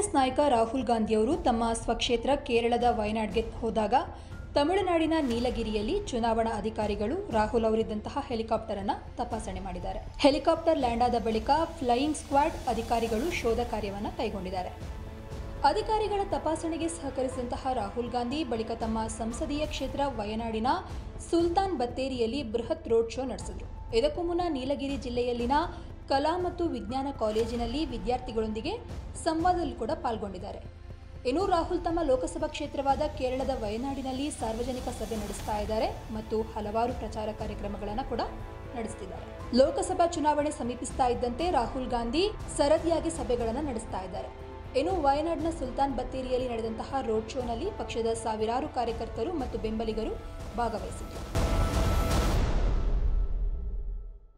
ಕಾಂಗ್ರೆಸ್ ನಾಯಕ ರಾಹುಲ್ ಗಾಂಧಿಯವರು ತಮ್ಮ ಸ್ವಕ್ಷೇತ್ರ ಕೇರಳದ ವಯನಾಡ್ಗೆ ಹೋದಾಗ ತಮಿಳುನಾಡಿನ ನೀಲಗಿರಿಯಲ್ಲಿ ಚುನಾವಣಾ ಅಧಿಕಾರಿಗಳು ರಾಹುಲ್ ಅವರಿದ್ದಂತಹ ಹೆಲಿಕಾಪ್ಟರ್ ಅನ್ನ ತಪಾಸಣೆ ಮಾಡಿದ್ದಾರೆ ಹೆಲಿಕಾಪ್ಟರ್ ಲ್ಯಾಂಡ್ ಆದ ಬಳಿಕ ಫ್ಲೈಯಿಂಗ್ ಸ್ಕ್ವಾಡ್ ಅಧಿಕಾರಿಗಳು ಶೋಧ ಕಾರ್ಯವನ್ನು ಕೈಗೊಂಡಿದ್ದಾರೆ ಅಧಿಕಾರಿಗಳ ತಪಾಸಣೆಗೆ ಸಹಕರಿಸಿದಂತಹ ರಾಹುಲ್ ಗಾಂಧಿ ಬಳಿಕ ತಮ್ಮ ಸಂಸದೀಯ ಕ್ಷೇತ್ರ ವಯನಾಡಿನ ಸುಲ್ತಾನ್ ಬತ್ತೇರಿಯಲ್ಲಿ ಬೃಹತ್ ರೋಡ್ ಶೋ ನಡೆಸಿದರು ಇದಕ್ಕೂ ಮುನ್ನ ನೀಲಗಿರಿ ಜಿಲ್ಲೆಯಲ್ಲಿನ ಕಲಾ ಮತ್ತು ವಿಜ್ಞಾನ ಕಾಲೇಜಿನಲ್ಲಿ ವಿದ್ಯಾರ್ಥಿಗಳೊಂದಿಗೆ ಸಂವಾದದಲ್ಲಿ ಕೂಡ ಪಾಲ್ಗೊಂಡಿದ್ದಾರೆ ಇನ್ನು ರಾಹುಲ್ ತಮ್ಮ ಲೋಕಸಭಾ ಕ್ಷೇತ್ರವಾದ ಕೇರಳದ ವಯನಾಡಿನಲ್ಲಿ ಸಾರ್ವಜನಿಕ ಸಭೆ ನಡೆಸ್ತಾ ಇದ್ದಾರೆ ಮತ್ತು ಹಲವಾರು ಪ್ರಚಾರ ಕಾರ್ಯಕ್ರಮಗಳನ್ನು ಕೂಡ ನಡೆಸ್ತಿದ್ದಾರೆ ಲೋಕಸಭಾ ಚುನಾವಣೆ ಸಮೀಪಿಸ್ತಾ ಇದ್ದಂತೆ ರಾಹುಲ್ ಗಾಂಧಿ ಸರದಿಯಾಗಿ ಸಭೆಗಳನ್ನು ನಡೆಸ್ತಾ ಇದ್ದಾರೆ ಇನ್ನು ವಯನಾಡ್ನ ಸುಲ್ತಾನ್ ಬತ್ತೇರಿಯಲ್ಲಿ ನಡೆದಂತಹ ರೋಡ್ ಶೋನಲ್ಲಿ ಪಕ್ಷದ ಸಾವಿರಾರು ಕಾರ್ಯಕರ್ತರು ಮತ್ತು ಬೆಂಬಲಿಗರು ಭಾಗವಹಿಸಿದರು